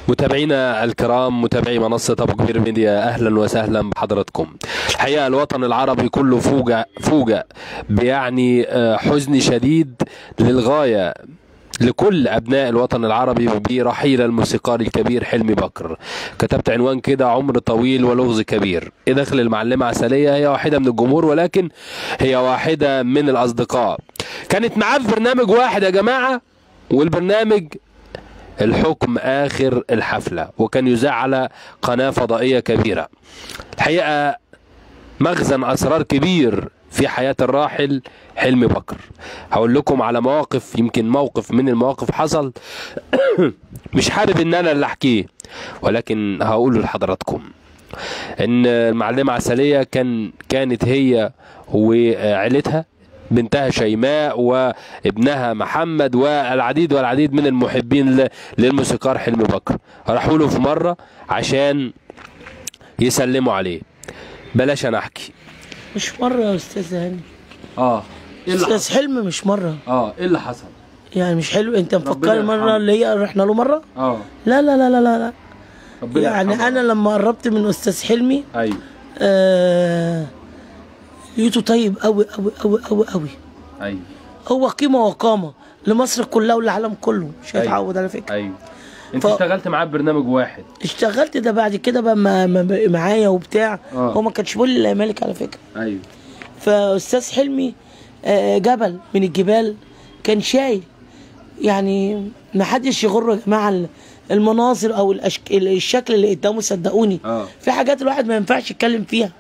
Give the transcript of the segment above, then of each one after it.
متابعينا الكرام متابعي منصة أبو كبير ميديا أهلا وسهلا بحضراتكم الحقيقة الوطن العربي كله فوجئ فوجئ بيعني آه، حزن شديد للغاية لكل أبناء الوطن العربي برحيل الموسيقار الكبير حلمي بكر كتبت عنوان كده عمر طويل ولغز كبير إيه دخل المعلمة عسلية هي واحدة من الجمهور ولكن هي واحدة من الأصدقاء كانت معاه في برنامج واحد يا جماعة والبرنامج الحكم آخر الحفلة وكان يذاع على قناة فضائية كبيرة الحقيقة مخزن أسرار كبير في حياة الراحل حلمي بكر هقول لكم على مواقف يمكن موقف من المواقف حصل مش حابب ان انا اللي احكيه ولكن هقوله لحضراتكم ان المعلمة عسلية كان كانت هي وعيلتها بنتها شيماء وابنها محمد والعديد والعديد من المحبين ل- للموسيقار حلمي بكر راحوا له في مرة عشان يسلموا عليه بلاش انا احكي مش مرة يا أستاذ هاني اه ايه اللي أستاذ حصل حلمي مش مرة اه ايه اللي حصل يعني مش حلو أنت ربنا مفكر يرحمه. مرة اللي هي رحنا له مرة اه لا لا لا لا لا, لا. ربنا يعني يرحمه. أنا لما قربت من أستاذ حلمي ايوه آه لقيته طيب أوي أوي أوي أوي أوي ايوه هو قيمة وقامة لمصر كلها والعالم كله مش أيوة. هيتعود على فكرة ايوه انت ف- اشتغلت معاه ببرنامج واحد اشتغلت ده بعد كده بقى ما- ما بقى معايا وبتاع آه. هو ما كانش بيقول لي لا يا مالك على فكرة ايوه فاستاذ حلمي آه، جبل من الجبال كان شايل يعني ما حدش يغر يا جماعه ال- المناظر او الأشك... الشكل اللي قدامه صدقوني اه في حاجات الواحد ما ينفعش يتكلم فيها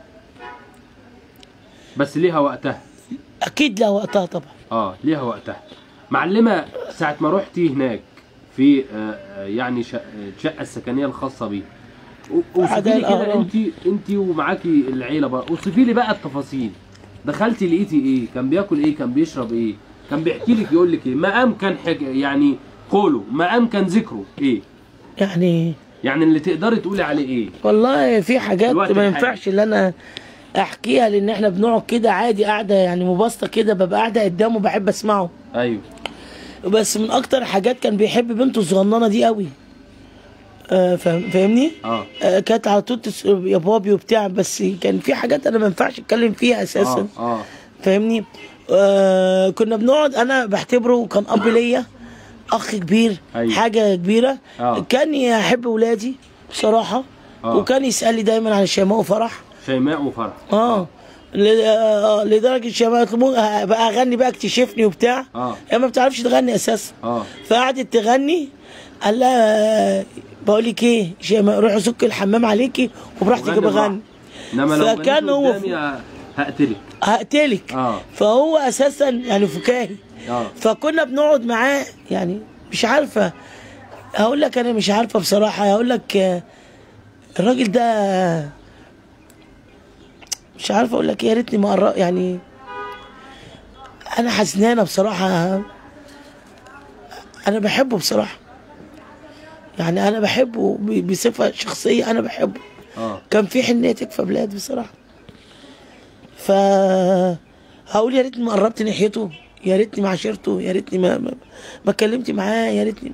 بس ليها وقتها اكيد لها وقتها طبعا اه ليها وقتها معلمه ساعه ما رحتي هناك في آه آه، يعني شق- الشقه السكنيه الخاصه بيه و- اوصفي لي حدائق كده الأهرام. انت انت ومعاكي العيله بقى اوصفي لي بقى التفاصيل دخلتي لقيتي ايه كان بياكل ايه كان بيشرب ايه كان بيحكي لك يقول لك ايه ما امكن حك... يعني قوله ما امكن ذكره ايه يعني يعني اللي تقدري تقولي عليه ايه والله في حاجات الوقت ما الحالي. ينفعش اللي انا احكيها لان احنا بنقعد كده عادي قاعده يعني مبسطه كده ببقى قاعده قدامه بحب اسمعه ايوه بس من اكتر حاجات كان بيحب بنته الصغننه دي قوي آه فاهم- فاهمني اه آه، كانت على طول تس... يا بابي وبتاع بس كان في حاجات انا ما ينفعش اتكلم فيها اساسا اه اه فاهمني آه كنا بنقعد انا بعتبره كان اب ليا اخ كبير أيوة. حاجه كبيره آه. كان يحب ولادي بصراحه آه. وكان يسال لي دايما عن شيماء وفرح شيماء وفرح اه ل- آه، لدرجه شيماء يطلبون آه، بقى اغني بقى اكتشفني وبتاع اه هي ما بتعرفش تغني اساسا اه فقعدت تغني قال لها بقول لك ايه شيماء روحي سك الحمام عليكي وبراحتك وغني بغني انما لو فكان غنيت هو قدامي ه- هقتلك هقتلك اه فهو اساسا يعني فكاهي اه فكنا بنقعد معاه يعني مش عارفه هقول لك انا مش عارفه بصراحه هقول لك آه، الراجل ده مش عارفه اقول لك إيه، يا ريتني ما قرا يعني انا حزنانه بصراحه انا بحبه بصراحه يعني انا بحبه ب- بصفه شخصيه انا بحبه اه كان في حنيه تكفى بلاد بصراحه ف هقول يا ريتني ما قربت ناحيته يا ريتني ما عاشرته يا ريتني ما ما, ما اتكلمت معاه يا ريتني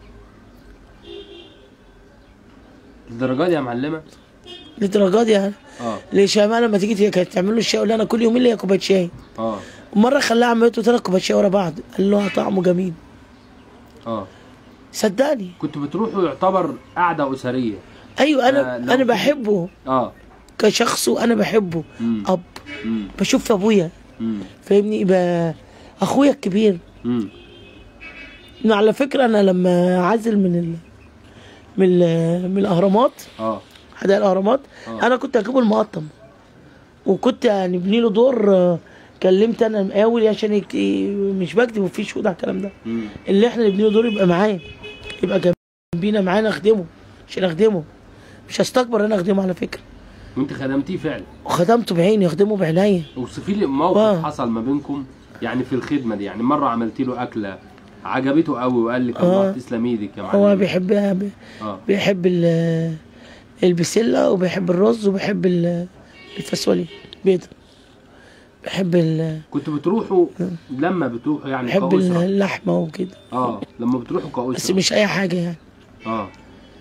الدرجات دي يا معلمه للدرجه دي يعني اه لشيماء لما تيجي هي كانت تعمل له الشاي يقول لها انا كل يومين ليا كوبايه شاي اه ومره خلاها عملته ثلاث كوبايات شاي ورا بعض قال له طعمه جميل اه صدقني كنتوا بتروحوا يعتبر قعده اسريه ايوه آه، انا لو انا في- بحبه اه كشخص وانا بحبه مم. اب امم بشوف في ابويا امم فاهمني يبقى اخويا الكبير امم إنه على فكرة أنا لما عزل من ال... من ال... من الأهرامات اه حدائق الأهرامات آه. أنا كنت أجيبه المقطم وكنت يعني ابني له دور آه، كلمت أنا المقاول عشان يك... مش بكتب وفي شهود على الكلام ده امم اللي إحنا نبني له دور يبقى معاه يبقى جنبينا معانا أخدمه عشان أخدمه مش هستكبر أنا أخدمه على فكرة وانت خدمتيه فعلا وخدمته بعيني أخدمه بعناية اوصفي لي موقف آه. حصل ما بينكم يعني في الخدمه دي يعني مره عملتي له اكله عجبته قوي وقال لك الله آه. تسلم ايدك يا معلم هو بيحبها ب... اه بيحب ال... البسلة وبيحب الرز وبيحب ال- الفاصوليا بيضة بحب ال... كنتوا بتروحوا لما بتروحوا يعني بحب كأسرة اللحمة وكده اه لما بتروحوا بس كأسرة مش أي حاجة يعني اه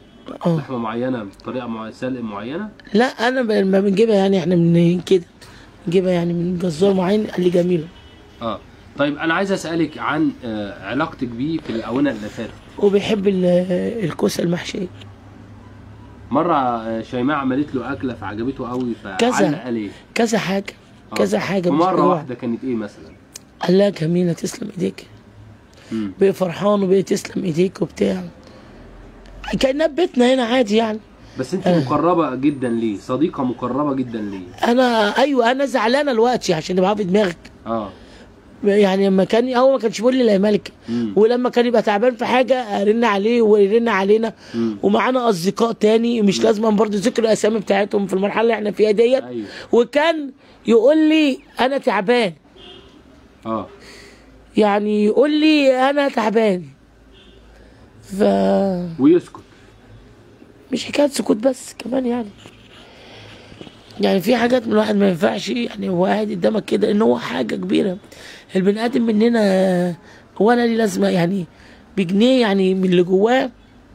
اه لحمه معينه بطريقه مع... سلق معينه لا انا ب- لما بنجيبها يعني احنا من كده بنجيبها يعني من جزار معين قال لي جميله اه طيب انا عايز اسالك عن آه علاقتك بيه في الاونه اللي فاتت وبيحب ال- الكوسه المحشيه مره آه، شيماء عملت له اكله فعجبته قوي كذا. فعلق عليه كذا حاجه آه. كذا حاجه مش مره حاجة واحده كانت ايه مثلا قال لها جميله تسلم ايديك مم. بقى فرحان وبقى تسلم ايديك وبتاع كانها بيتنا هنا عادي يعني بس انت آه. مقربه جدا ليه صديقه مقربه جدا ليه انا ايوه انا زعلانه دلوقتي عشان تبقى في دماغك اه يعني لما كان هو ما كانش بيقول لي لا يا ملك مم. ولما كان يبقى تعبان في حاجه ارن عليه ويرن علينا مم. ومعانا اصدقاء تاني مش لازم برضه ذكر الاسامي بتاعتهم في المرحله اللي احنا فيها ديت ايوه وكان يقول لي انا تعبان اه يعني يقول لي انا تعبان ف ويسكت مش حكايه سكوت بس كمان يعني يعني في حاجات من الواحد ما ينفعش يعني هو قاعد قدامك كده ان هو حاجه كبيره البني ادم مننا ولا ليه لازمه يعني بجنيه يعني من اللي جواه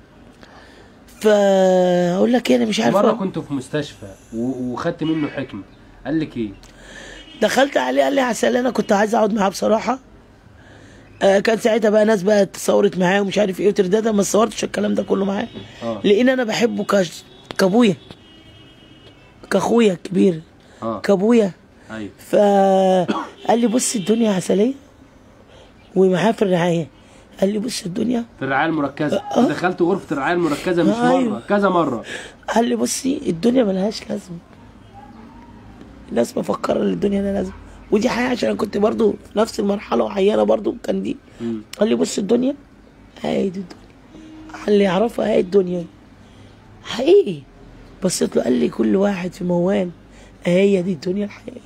فاقول لك ايه انا مش عارف مره أقول- كنت في مستشفى و- وخدت منه حكمه قال لك ايه دخلت عليه قال لي عسل انا كنت عايز اقعد معاه بصراحه آه كان ساعتها بقى ناس بقى اتصورت معاه ومش عارف ايه وترداده ما صورتش الكلام ده كله معاه اه لان انا بحبه كش... كابويا كاخويا الكبير اه كابويا ايوه فقال لي بص الدنيا عسليه ومعاه في الرعايه قال لي بص الدنيا في الرعايه المركزه آه. دخلت غرفه الرعايه المركزه مش آه، أيوة. مره كذا مره قال لي بصي الدنيا ملهاش لازمه الناس مفكره ان الدنيا لها لازمه ودي حقيقه عشان انا كنت برضو في نفس المرحله وعيانه برضو كان دي مم. قال لي بص الدنيا هي دي الدنيا اللي يعرفها هي الدنيا حقيقي بصيت له قال لي كل واحد في موال هي دي الدنيا الحقيقيه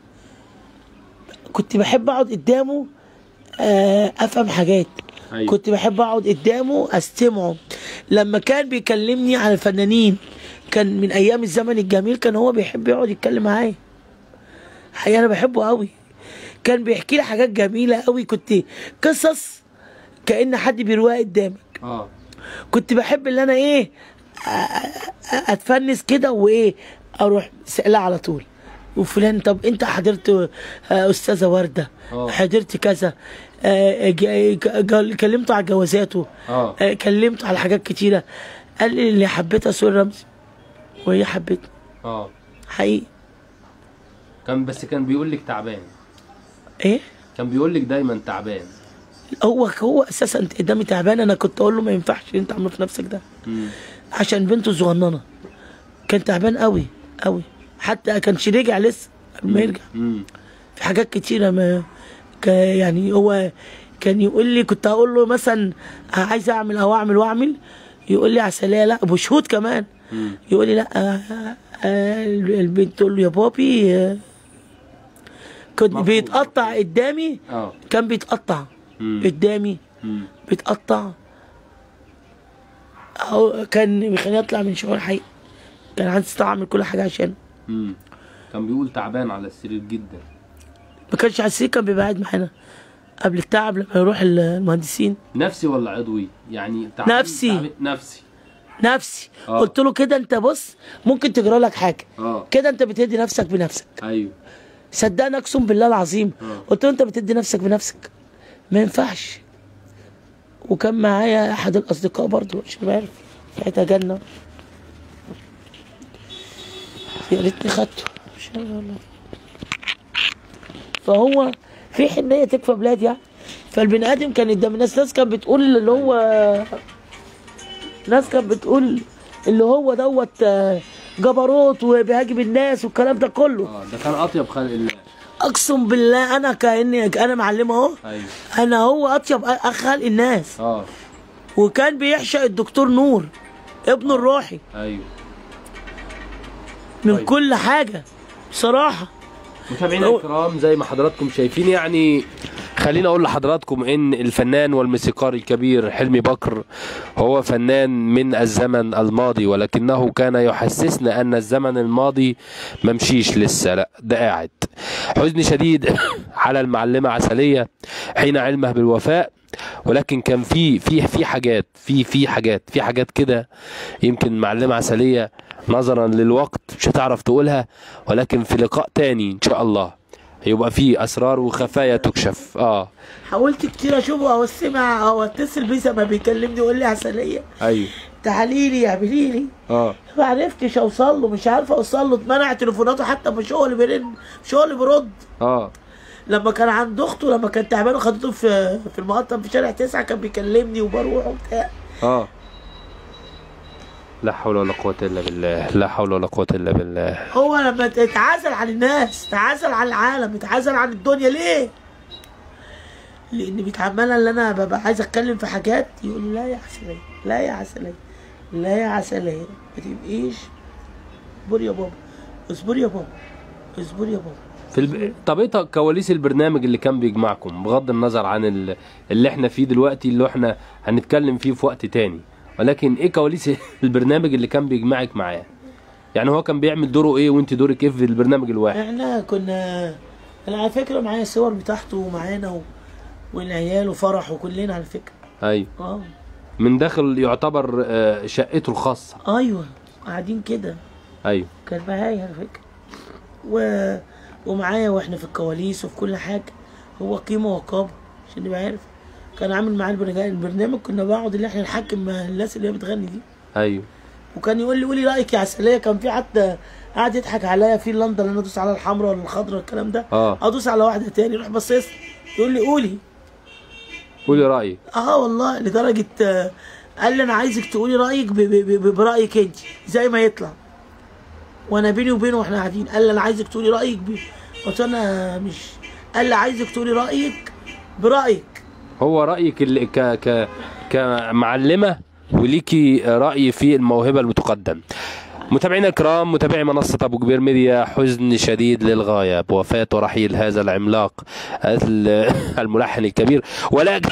كنت بحب اقعد قدامه آه، افهم حاجات ايوه كنت بحب اقعد قدامه استمعه لما كان بيكلمني عن الفنانين كان من ايام الزمن الجميل كان هو بيحب يقعد يتكلم معايا حقيقة انا بحبه قوي كان بيحكي لي حاجات جميله قوي كنت قصص كان حد بيرواها قدامك اه كنت بحب ان انا ايه أ- أ- اتفنس كده وايه اروح سألها على طول وفلان طب انت حضرت آه، استاذه ورده آه. حضرت كذا آه، ج- ج- كلمته على جوازاته اه آه، كلمته على حاجات كتيره قال لي اللي حبيتها سوري رمزي وهي حبتني اه حقيقي كان بس كان بيقول لك تعبان ايه كان بيقول لك دايما تعبان هو هو اساسا انت قدامي تعبان انا كنت اقول له ما ينفعش اللي انت عامله في نفسك ده مم. عشان بنته صغننه كان تعبان قوي قوي حتى كانش رجع لسه قبل ما يرجع مم. في حاجات كتيره ما ك- يعني هو كان يقول لي كنت هقول له مثلا عايز اعمل او اعمل واعمل يقول لي عسلية لا بشهود كمان مم. يقول لي لا آه، آه، البنت تقول له يا بابي آه، كنت مفهوم. بيتقطع قدامي اه كان بيتقطع مم. قدامي مم. بيتقطع أو كان بيخليني اطلع من شغل حقيقي كان عندي استطاعة اعمل كل حاجه عشان مم. كان بيقول تعبان على السرير جدا ما كانش على السرير كان بيبقى قاعد معانا قبل التعب لما يروح المهندسين نفسي ولا عضوي يعني تعبان نفسي. تعبان- نفسي نفسي آه. قلت له كده انت بص ممكن تجرى لك حاجه اه كده انت بتدي نفسك بنفسك ايوه صدقني اقسم بالله العظيم آه. قلت له انت بتدي نفسك بنفسك ما ينفعش وكان معايا احد الاصدقاء برضو عشان عارف ساعتها جنة يا ريتني خدته مش عارف والله فهو في حنيه تكفى بلاد يعني فالبني ادم كان قدام الناس ناس كانت بتقول اللي هو ناس كانت بتقول اللي هو دوت آه، جبروت وبيهاجم الناس والكلام ده كله اه ده كان اطيب خلق الله اقسم بالله انا كاني انا معلمه اهو ايوه انا هو اطيب اخ خلق الناس اه وكان بيعشق الدكتور نور ابنه الروحي ايوه من طيب. كل حاجه بصراحه متابعينا هو- الكرام زي ما حضراتكم شايفين يعني خليني اقول لحضراتكم ان الفنان والموسيقار الكبير حلمي بكر هو فنان من الزمن الماضي ولكنه كان يحسسنا ان الزمن الماضي ممشيش لسه لا ده قاعد حزن شديد على المعلمة عسلية حين علمه بالوفاء ولكن كان في في في حاجات في في حاجات في حاجات كده يمكن معلمة عسلية نظرا للوقت مش هتعرف تقولها ولكن في لقاء تاني ان شاء الله هيبقى في اسرار وخفايا تكشف اه حاولت كتير اشوفه او اسمع او اتصل بيه زي ما بيكلمني يقول لي عسليه ايوه تعالي لي اعملي لي اه ما عرفتش اوصل له مش عارفه اوصل له اتمنع تليفوناته حتى مش هو اللي بيرن مش هو اللي بيرد اه لما كان عند اخته لما كان تعبان وخدته في في المقطم في شارع تسعة كان بيكلمني وبروح وبتاع اه لا حول ولا قوة إلا بالله لا حول ولا قوة إلا بالله هو لما اتعزل عن الناس اتعزل عن العالم اتعزل عن الدنيا ليه؟ لان بيتعملها اللي انا ببقى عايز اتكلم في حاجات يقول لي لا يا عسلية لا يا عسلية لا يا عسلية ما تبقيش اصبر يا بابا اصبر يا بابا اصبر يا بابا في الب... طب ايه كواليس البرنامج اللي كان بيجمعكم بغض النظر عن ال... اللي احنا فيه دلوقتي اللي احنا هنتكلم فيه في وقت تاني ولكن ايه كواليس البرنامج اللي كان بيجمعك معاه يعني هو كان بيعمل دوره ايه وانت دورك ايه في البرنامج الواحد احنا كنا انا على فكره معايا الصور بتاعته ومعانا و... والعيال وفرح وكلنا على فكره ايوه اه من داخل يعتبر آه، شقته الخاصة ايوه قاعدين كده ايوه كان معايا على فكره و... ومعايا واحنا في الكواليس وفي كل حاجه هو قيمه وقامه عشان نبقى عارف كان عامل معايا البرنامج البرنامج كنا بقعد اللي احنا نحكم مع الناس اللي هي بتغني دي ايوه وكان يقول لي قولي رايك يا عسليه كان في حد قاعد يضحك عليا في لندن انا ادوس على الحمراء ولا الخضراء الكلام ده اه ادوس على واحده تاني يروح باصص يقول لي قولي قولي رايك اه والله لدرجه آه، قال لي انا عايزك تقولي رايك ب- ب- ب- برايك انت زي ما يطلع وانا بيني وبينه واحنا قاعدين قال لي انا عايزك تقولي رايك ب... قلت له انا مش قال لي عايزك تقولي رايك برايك هو رايك اللي ك ك كمعلمه وليكي راي في الموهبه المتقدم متابعينا الكرام متابعي منصة أبو كبير ميديا حزن شديد للغاية بوفاة ورحيل هذا العملاق ال- الملحن الكبير ولكن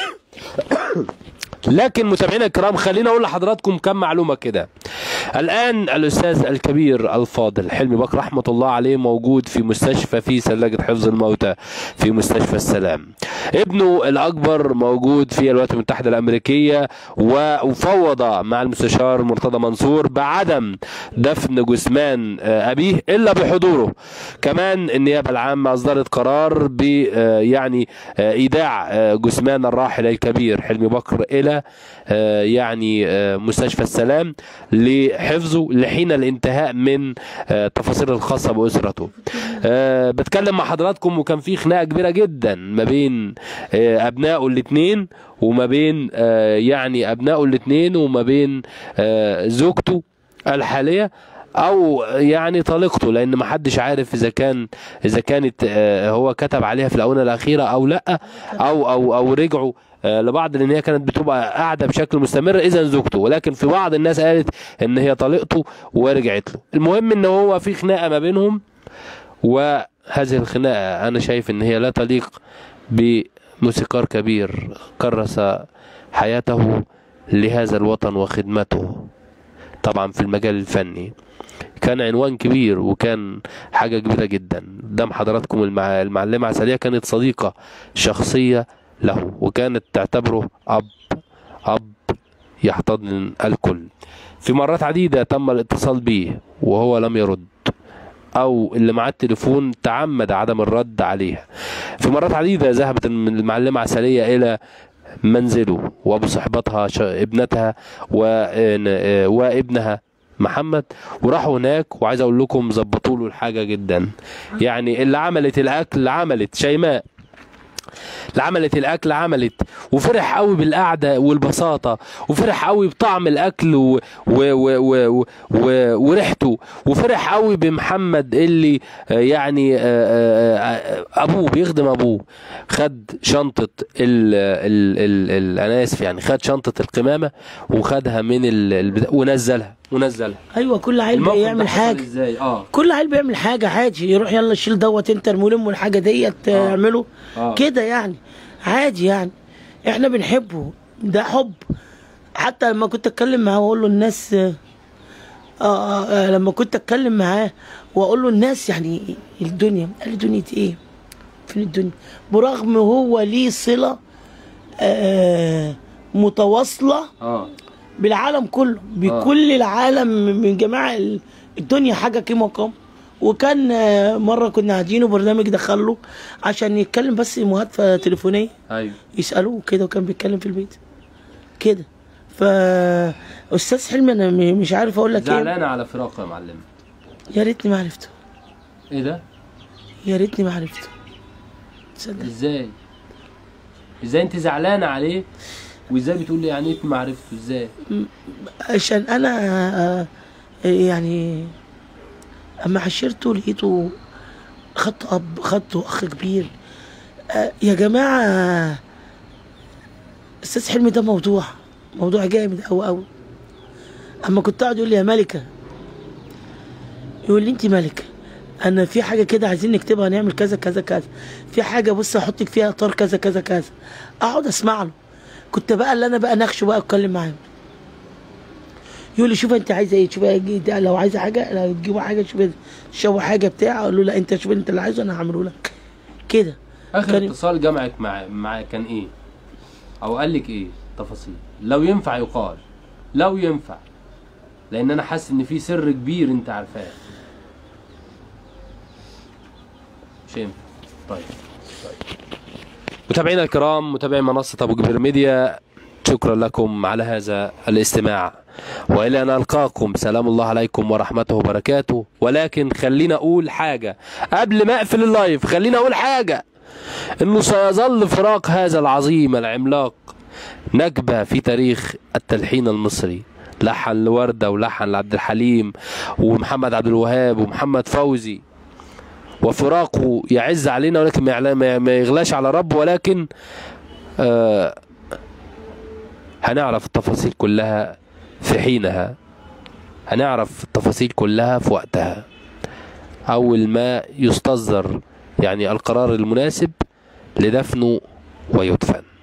لكن متابعينا الكرام خلينا اقول لحضراتكم كم معلومه كده الان الاستاذ الكبير الفاضل حلمي بكر رحمه الله عليه موجود في مستشفى في ثلاجه حفظ الموتى في مستشفى السلام ابنه الاكبر موجود في الولايات المتحده الامريكيه وفوض مع المستشار مرتضى منصور بعدم دفن جثمان آه، ابيه الا بحضوره كمان النيابه العامه اصدرت قرار ب آه، يعني آه، ايداع آه، جثمان الراحل الكبير حلمي بكر الى آه، يعني آه، مستشفى السلام لحفظه لحين الانتهاء من آه، التفاصيل الخاصه باسرته آه، بتكلم مع حضراتكم وكان في خناقه كبيره جدا ما بين آه، ابنائه الاثنين وما بين آه، يعني ابنائه الاثنين وما بين آه، زوجته الحاليه او يعني طليقته لان ما حدش عارف اذا كان اذا كانت آه، هو كتب عليها في الاونه الاخيره او لا او او او رجعوا آه، لبعض لان هي كانت بتبقى قاعده بشكل مستمر اذا زوجته ولكن في بعض الناس قالت ان هي طليقته ورجعت له المهم ان هو في خناقه ما بينهم وهذه الخناقه انا شايف ان هي لا تليق بموسيقار كبير كرس حياته لهذا الوطن وخدمته طبعا في المجال الفني كان عنوان كبير وكان حاجة كبيرة جدا قدام حضراتكم المع... المعلمة عسلية كانت صديقة شخصية له وكانت تعتبره أب أب يحتضن الكل في مرات عديدة تم الاتصال به وهو لم يرد أو اللي معاه التليفون تعمد عدم الرد عليها في مرات عديدة ذهبت المعلمة عسلية إلى منزله وبصحبتها ش- ابنتها وإن- وابنها محمد وراحوا هناك وعايز اقول لكم ظبطوا له الحاجه جدا يعني اللي عملت الاكل عملت شيماء اللي عملت الاكل عملت وفرح قوي بالقعده والبساطه وفرح قوي بطعم الاكل و... و... و... و... و... وريحته وفرح قوي بمحمد اللي آه، يعني آه، آه، آه، ابوه بيخدم ابوه خد شنطه ال... ال... ال... ال... انا اسف يعني خد شنطه القمامه وخدها من ال... البدا... ونزلها ونزلها ايوه كل عيل الموقف ده بيعمل حصل حاجه ازاي اه كل عيل بيعمل حاجه عادي يروح يلا شيل دوت انت الملم والحاجه ديت آه. اعمله آه. كده يعني عادي يعني احنا بنحبه ده حب حتى لما كنت اتكلم معاه واقول له الناس آه آه آه لما كنت اتكلم معاه واقول له الناس يعني الدنيا قال لي دنيا ايه فين الدنيا برغم هو ليه صله آه متواصله اه بالعالم كله بكل العالم من جميع ال- الدنيا حاجه كيما وقام وكان آه، مره كنا قاعدين وبرنامج دخله عشان يتكلم بس مهاتفه تليفونيه ايوه يسالوه كده وكان بيتكلم في البيت كده فا استاذ حلمي انا م- مش عارف اقول لك ايه زعلانه على فراقه يا معلم يا ريتني ما عرفته ايه ده يا ريتني ما عرفته تصدق ازاي ازاي انت زعلانه عليه وازاي بتقول لي يعني انت ما عرفته ازاي عشان انا آه، يعني اما عشرته لقيته خدت اب خدت اخ كبير آه، يا جماعه آه، استاذ حلمي ده موضوع موضوع جامد قوي قوي اما كنت قاعد يقول لي يا ملكه يقول لي انت ملكه انا في حاجه كده عايزين نكتبها نعمل كذا كذا كذا في حاجه بص احطك فيها اطار كذا كذا كذا اقعد اسمع له كنت بقى اللي انا بقى ناقشه بقى اتكلم معاه يقول لي شوف انت عايزه ايه شوف ده لو عايزه حاجه لو تجيبوا حاجه شوف شوفوا حاجه بتاع اقول له لا انت شوف انت اللي عايزه انا هعمله لك كده اخر كان- اتصال جمعك مع مع كان ايه او قال لك ايه تفاصيل لو ينفع يقال لو ينفع لان انا حاسس ان في سر كبير انت عارفاه مش ينفع طيب طيب متابعينا الكرام متابعي منصة أبو كبير ميديا شكرا لكم على هذا الاستماع وإلى أن ألقاكم سلام الله عليكم ورحمته وبركاته ولكن خلينا أقول حاجة قبل ما أقفل اللايف خلينا أقول حاجة انه سيظل فراق هذا العظيم العملاق نكبة في تاريخ التلحين المصري لحن لوردة ولحن لعبد الحليم ومحمد عبد الوهاب ومحمد فوزي وفراقه يعز علينا ولكن ما يعلى- ما- ما يغلاش على رب ولكن آه هنعرف التفاصيل كلها في حينها هنعرف التفاصيل كلها في وقتها أول ما يستصدر يعني القرار المناسب لدفنه ويدفن